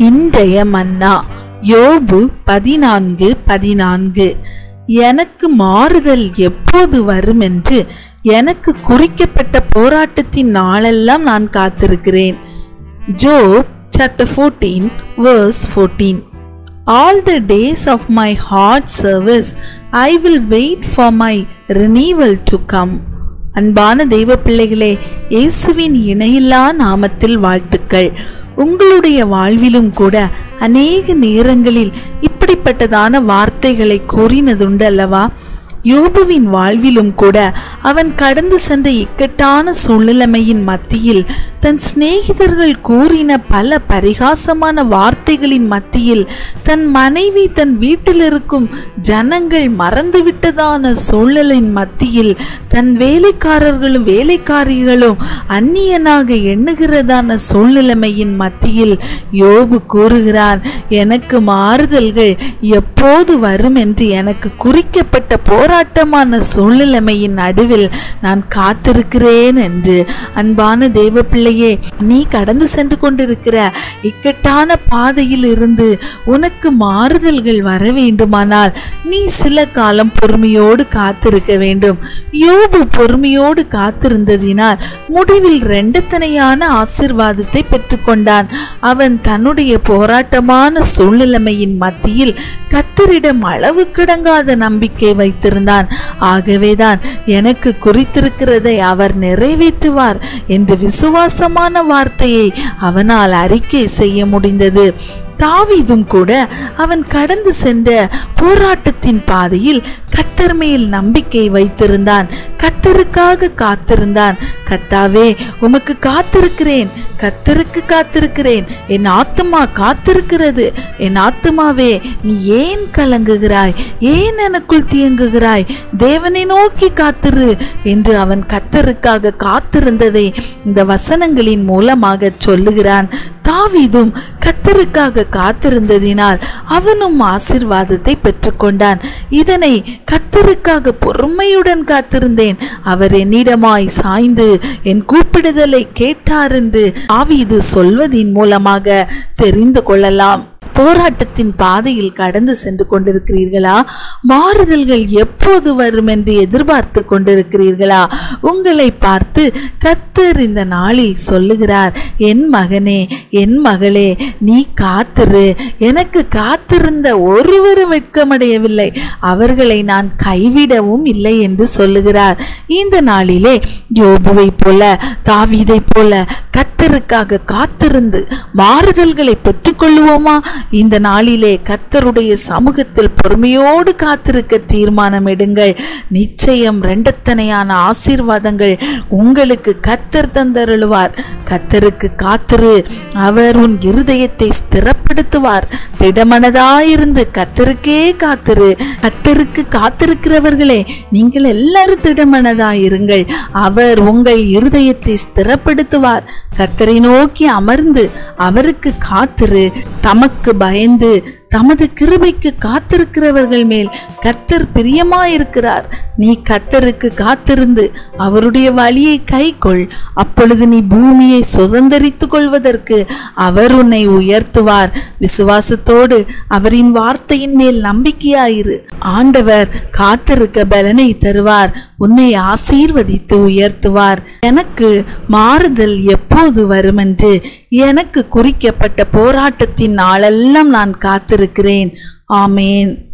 இன்றைய மன்னா யோபு பதினான்கு பதினான்கு எனக்கு மாறுதல் எப்போது வரும் என்று எனக்கு குறிக்கப்பட்ட போராட்டத்தின் நாளெல்லாம் நான் காத்திருக்கிறேன் ஜோப் chapter 14 verse 14 All the days of my hard service I will wait for my renewal to come அன்பான தெய்வ பிள்ளைகளே இயேசுவின் இணையில்லா நாமத்தில் வாழ்த்துக்கள் உங்களுடைய வாழ்விலும் கூட அநேக நேரங்களில் இப்படிப்பட்டதான வார்த்தைகளை கூறினதுண்டு அல்லவா யோபுவின் வாழ்விலும் கூட அவன் கடந்து சென்ற இக்கட்டான சூழ்நிலைமையின் மத்தியில் தன் சிநேகிதர்கள் கூறின பல பரிகாசமான வார்த்தைகளின் மத்தியில் தன் மனைவி தன் வீட்டில் இருக்கும் ஜனங்கள் மறந்துவிட்டதான சூழ்நிலையின் மத்தியில் தன் வேலைக்காரர்களும் வேலைக்காரிகளும் அந்நியனாக எண்ணுகிறதான சூழ்நிலைமையின் மத்தியில் யோபு கூறுகிறான் எனக்கு மாறுதல்கள் எப்போது வரும் என்று எனக்கு குறிக்கப்பட்ட போராட்டமான சூழ்நிலைமையின் நடுவில் நான் காத்திருக்கிறேன் என்று அன்பான தெய்வ பிள்ளையே நீ கடந்து சென்று கொண்டிருக்கிற இக்கட்டான பாதையில் இருந்து உனக்கு மாறுதல்கள் வர வேண்டுமானால் நீ சில காலம் பொறுமையோடு காத்திருக்க வேண்டும் யோபு பொறுமையோடு காத்திருந்ததினால் முடிவில் ரெண்டத்தனையான ஆசிர்வாதத்தை பெற்றுக்கொண்டான் அவன் தன்னுடைய போராட்டமான சூழ்நிலைமையின் மத்தியில் கத்தரிடம் அளவு கிடங்காத நம்பிக்கை வைத்திருந்தான் ஆகவேதான் எனக்கு குறித்திருக்கிறதை அவர் நிறைவேற்றுவார் என்று விசுவாசமான வார்த்தையை அவனால் அறிக்கை செய்ய முடிந்தது தாவீதும் கூட அவன் கடந்து சென்ற போராட்டத்தின் பாதையில் கத்தர் மேல் நம்பிக்கை வைத்திருந்தான் கத்தருக்காக காத்திருந்தான் கத்தாவே உமக்கு காத்திருக்கிறேன் கத்தருக்கு காத்திருக்கிறேன் என் ஆத்மா காத்திருக்கிறது என் ஆத்மாவே நீ ஏன் கலங்குகிறாய் ஏன் எனக்குள் தியங்குகிறாய் தேவனை நோக்கி காத்திரு என்று அவன் கத்தருக்காக காத்திருந்ததை இந்த வசனங்களின் மூலமாக சொல்லுகிறான் தாவீதும் கத்தருக்காக காத்திருந்ததினால் அவனும் ஆசிர்வாதத்தை பெற்றுக்கொண்டான் இதனை கத்தருக்காக பொறுமையுடன் காத்திருந்தேன் அவர் என்னிடமாய் சாய்ந்து என் கூப்பிடுதலை கேட்டார் என்று தாவீது சொல்வதின் மூலமாக தெரிந்து கொள்ளலாம் போராட்டத்தின் பாதையில் கடந்து சென்று கொண்டிருக்கிறீர்களா மாறுதல்கள் எப்போது வரும் என்று எதிர்பார்த்து கொண்டிருக்கிறீர்களா உங்களை பார்த்து கத்தர் இந்த நாளில் சொல்லுகிறார் என் மகனே என் மகளே நீ காத்திரு எனக்கு காத்திருந்த ஒருவரும் வெட்கமடையவில்லை அவர்களை நான் கைவிடவும் இல்லை என்று சொல்லுகிறார் இந்த நாளிலே யோபுவை போல தாவீதை போல கத்தருக்காக காத்திருந்து மாறுதல்களை பெற்றுக்கொள்ளுவோமா இந்த நாளிலே கத்தருடைய சமூகத்தில் பொறுமையோடு காத்திருக்க தீர்மானம் எடுங்கள் நிச்சயம் ரெண்டத்தனையான ஆசீர்வாதங்கள் உங்களுக்கு கத்தர் தந்தருளுவார் கத்தருக்கு காத்திரு அவர் உன் இருதயத்தை ஸ்திரப்படுத்துவார் திடமனதாயிருந்து கத்தருக்கே காத்திரு கத்தருக்கு காத்திருக்கிறவர்களே நீங்கள் எல்லாரும் திடமனதாயிருங்கள் அவர் உங்கள் இருதயத்தை ஸ்திரப்படுத்துவார் கத்தரை நோக்கி அமர்ந்து அவருக்கு காத்திரு தமக்கு பயந்து தமது கிருபைக்கு காத்திருக்கிறவர்கள் மேல் கர்த்தர் பிரியமாயிருக்கிறார் நீ கர்த்தருக்கு காத்திருந்து அவருடைய வழியை கைக்கொள் அப்பொழுது நீ பூமியை சுதந்தரித்துக் கொள்வதற்கு அவர் உன்னை உயர்த்துவார் விசுவாசத்தோடு அவரின் வார்த்தையின் மேல் நம்பிக்கையாயிரு ஆண்டவர் காத்திருக்க பலனை தருவார் உன்னை ஆசீர்வதித்து உயர்த்துவார் எனக்கு மாறுதல் எப்போது வரும் என்று எனக்கு குறிக்கப்பட்ட போராட்டத்தின் நாளெல்லாம் நான் காத்திருக்கிறேன் ஆமேன்